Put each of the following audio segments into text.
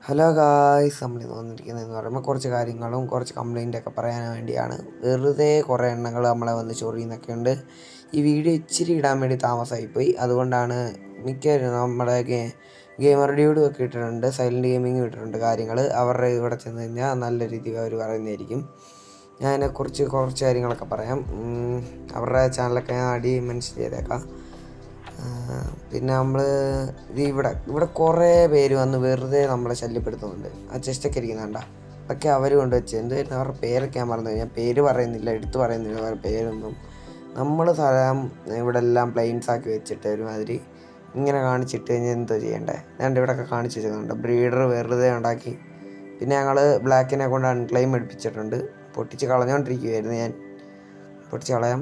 hello guys നമ്മൾ ഇന്ന് വന്നിരിക്കുന്നതെന്ന് പറയുമ്പോൾ കുറച്ച് കാര്യങ്ങളും കുറച്ച് കംപ്ലൈൻ്റ് ഒക്കെ പറയാൻ വേണ്ടിയാണ് വെറുതെ കുറേ എണ്ണങ്ങൾ നമ്മളെ വന്ന് ചൊറിയുന്നൊക്കെ ഉണ്ട് ഈ വീഡിയോ ഇച്ചിരി ഇടാൻ വേണ്ടി താമസമായിപ്പോയി അതുകൊണ്ടാണ് മിക്കവരും നമ്മുടെ ഗേ ഗെയിമർ ഡ്യൂഡും ഒക്കെ ഇട്ടിട്ടുണ്ട് സൈലൻറ്റ് ഗെയിമിങ് ഇട്ടിട്ടുണ്ട് കാര്യങ്ങൾ അവരുടെ ഇവിടെ ചെന്ന് കഴിഞ്ഞാൽ നല്ല രീതിയിൽ അവർ പറയുന്നതായിരിക്കും ഞാൻ അതിനെക്കുറിച്ച് കുറച്ച് കാര്യങ്ങളൊക്കെ പറയാം ഉം, അവരുടെ ചാനലൊക്കെ ഞാൻ അടി മെൻഷൻ ചെയ്തേക്കാം ആ, പിന്നെ നമ്മൾ ഇവിടെ ഇവിടെ കുറേ പേര് വന്ന് വെറുതെ നമ്മളെ ശല്യപ്പെടുത്തുന്നുണ്ട് ആ ചെസ്റ്റൊക്കെ ഇരിക്കുന്നുണ്ട അതൊക്കെ അവർ കൊണ്ടുവച്ച് എന്തായിരുന്നു അവരുടെ പേരൊക്കെ ഞാൻ മറന്നു ഞാൻ പേര് പറയുന്നില്ല എടുത്തു പറയുന്നില്ല അവരുടെ പേരൊന്നും നമ്മൾ സ്ഥലം ഇവിടെ എല്ലാം പ്ലെയിൻസ് ആക്കി വെച്ചിട്ട് ഒരുമാതിരി ഇങ്ങനെ കാണിച്ചിട്ട് കഴിഞ്ഞാൽ എന്തോ ചെയ്യണ്ടേ ഞാൻ ഇവിടെയൊക്കെ കാണിച്ചു വെച്ചിട്ടുണ്ട് ബ്രീഡർ വെറുതെ ഉണ്ടാക്കി പിന്നെ ഞങ്ങൾ ബ്ലാക്കിനെ കൊണ്ട് അൺക്ലെയിം എടുപ്പിച്ചിട്ടുണ്ട് പൊട്ടിച്ച് കളഞ്ഞുകൊണ്ടിരിക്കുകയായിരുന്നു ഞാൻ പൊട്ടിച്ച് കളയാം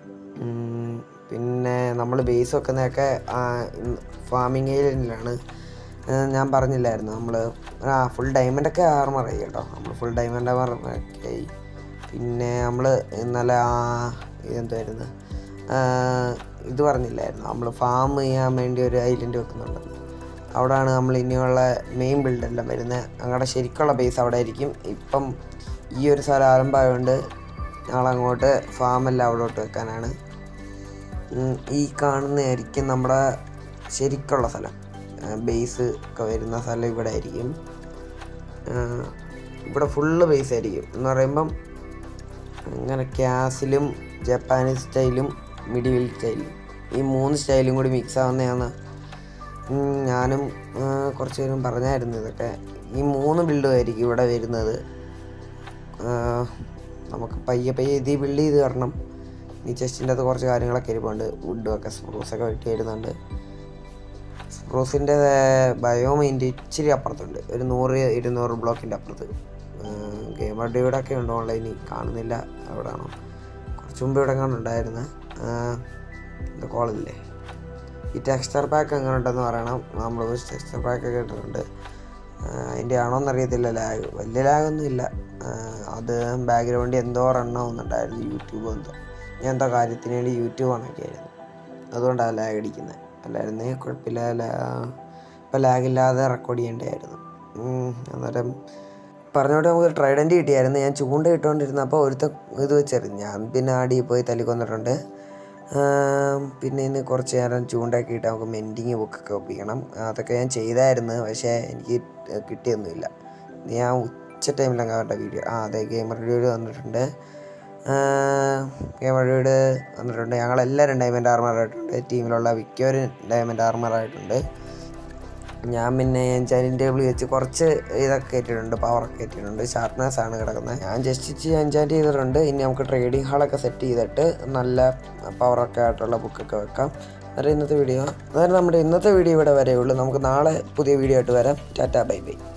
ഉം, പിന്നെ നമ്മൾ ബേസ് വെക്കുന്നതൊക്കെ ഫാമിംഗ് ഏരിയയിലാണ് ഞാൻ പറഞ്ഞില്ലായിരുന്നു നമ്മൾ ആ ഫുൾ ഡയമണ്ടൊക്കെ ആർമറായി കേട്ടോ നമ്മൾ ഫുൾ ഡയമണ്ട് ആർമറൊക്കെ ആയി പിന്നെ നമ്മൾ ഇന്നലെ ആ ഇതെന്തായിരുന്നു ആ, ഇത് പറഞ്ഞില്ലായിരുന്നു നമ്മൾ ഫാം ചെയ്യാൻ വേണ്ടി ഒരു ഐലൻഡ് വെക്കുന്നുണ്ടെന്ന് അവിടെയാണ് നമ്മൾ ഇനിയുള്ള മെയിൻ ബിൽഡെല്ലാം വരുന്നത് ഞങ്ങളുടെ ശരിക്കുള്ള ബേസ് അവിടെ ആയിരിക്കും ഇപ്പം ഈ ഒരു സ്ഥലം ആരംഭമായതുകൊണ്ട് ഞങ്ങളങ്ങോട്ട് ഫാമെല്ലാം അവിടോട്ട് വെക്കാനാണ് ഉം, ഈ കാണുന്നതായിരിക്കും നമ്മുടെ ശരിക്കുള്ള സ്ഥലം ബേസ് ഒക്കെ വരുന്ന സ്ഥലം ഇവിടെ ആയിരിക്കും ആ, ഇവിടെ ഫുള്ള് ബേസ് ആയിരിക്കും എന്ന് പറയുമ്പം അങ്ങനെ ക്യാസിലും ജപ്പാനീസ് സ്റ്റൈലും മിഡിവിൽ സ്റ്റൈലും ഈ മൂന്ന് സ്റ്റൈലും കൂടി മിക്സ് ആവുന്നതാണ് ഉം, ഞാനും ആ, കുറച്ച് പേരും പറഞ്ഞായിരുന്നു ഇതൊക്കെ ഈ മൂന്ന് ബിൽഡും ആയിരിക്കും ഇവിടെ വരുന്നത് ആ, നമുക്ക് പയ്യെ പയ്യെ ഇത് ബിൽഡ് ചെയ്ത് തരണം ഈ ചെസ്റ്റിൻ്റെ അകത്ത് കുറച്ച് കാര്യങ്ങളൊക്കെ ഇരിപ്പുണ്ട് വുഡും ഒക്കെ സ്പ്രൂസൊക്കെ വെട്ടി വരുന്നുണ്ട് സ്പ്രൂസിൻ്റെ ബയോമൈൻ്റെ ഇച്ചിരി അപ്പുറത്തുണ്ട് ഒരു നൂറ് ഇരുന്നൂറ് ബ്ലോക്കിൻ്റെ അപ്പുറത്ത് ഗെയിമർ ഡ്യൂഡൊക്കെ ഉണ്ട് ഓൺലൈനിൽ കാണുന്നില്ല എവിടെയാണോ കുറച്ച് മുമ്പ് ഇവിടെ കണ്ടുണ്ടായിരുന്നു എന്താ കോളില്ലേ ഈ ടെക്സ്ചർ പാക്ക് എങ്ങനെ ഉണ്ടെന്ന് പറയണം നമ്മൾ ടെക്സ്ചർ പാക്ക് ഒക്കെ ഇട്ടിട്ടുണ്ട് അതിൻ്റെ ആണോന്ന് അറിയത്തില്ല ലാഗ് വലിയ ലാഗൊന്നും ഇല്ല ആ, അത് ബാക്ക്ഗ്രൗണ്ടിൽ എന്തോ റൺ ആവുന്നുണ്ടായിരുന്നു യൂട്യൂബ് എന്തോ ഞാൻ എന്തോ കാര്യത്തിന് വേണ്ടി യൂട്യൂബ് ഓണാക്കിയായിരുന്നു അതുകൊണ്ടാണ് ലാഗ് അടിക്കുന്നത് അല്ലായിരുന്നു കുഴപ്പമില്ല ലാ ഇപ്പം ലാഗില്ലാതെ റെക്കോർഡ് ചെയ്യേണ്ടതായിരുന്നു ഉം, അന്നേരം പറഞ്ഞോട്ട് നമുക്ക് ട്രൈഡൻറ്റ് കിട്ടിയായിരുന്നു ഞാൻ ചൂണ്ട ഇട്ടുകൊണ്ടിരുന്നപ്പോൾ ഒരുത്ത ഇത് വെച്ചെറിഞ്ഞു ഞാൻ പിന്നെ ആടി പോയി തല്ലിക്കൊന്നിട്ടുണ്ട് ആം, പിന്നെ ഇന്ന് കുറച്ച് നേരം ചൂണ്ടയൊക്കെ ഇട്ട് നമുക്ക് മെൻഡിങ് ബുക്കൊക്കെ ഒപ്പിക്കണം അതൊക്കെ ഞാൻ ചെയ്തായിരുന്നു പക്ഷേ എനിക്ക് കിട്ടിയൊന്നുമില്ല ഞാൻ ഉച്ച ടൈമിലൊക്കെ അവരുടെ വീഡിയോ ആ അതെ ഗെയിമർ വീഡിയോ വന്നിട്ടുണ്ട് ഗെയിമർ വീഡിയോ വന്നിട്ടുണ്ട് ഞങ്ങളെല്ലാവരും ഡയമണ്ട് ആർമറായിട്ടുണ്ട് ടീമിലുള്ള മിക്കവരും ഡയമണ്ട് ആർമറായിട്ടുണ്ട് ഞാൻ പിന്നെ എൻചാനിങ് ടേബിൾ വെച്ച് കുറച്ച് ഇതൊക്കെ കയറ്റിയിട്ടുണ്ട് പവറൊക്കെ കയറ്റിയിട്ടുണ്ട് ഷാർപ്നെസ് ആണ് കിടക്കുന്നത് ഞാൻ ജസ്റ്റ് ഇച്ചിരി എൻചാൻറ്റ് ചെയ്തിട്ടുണ്ട് ഇനി നമുക്ക് ട്രേഡിംഗ് ഹാളൊക്കെ സെറ്റ് ചെയ്തിട്ട് നല്ല പവറൊക്കെ ആയിട്ടുള്ള ബുക്കൊക്കെ വെക്കാം അതായത് ഇന്നത്തെ വീഡിയോ അതായത് നമ്മുടെ ഇന്നത്തെ വീഡിയോ ഇവിടെ വരെയുള്ളൂ നമുക്ക് നാളെ പുതിയ വീഡിയോ ആയിട്ട് വരാം ടാറ്റാ ബൈ ബൈ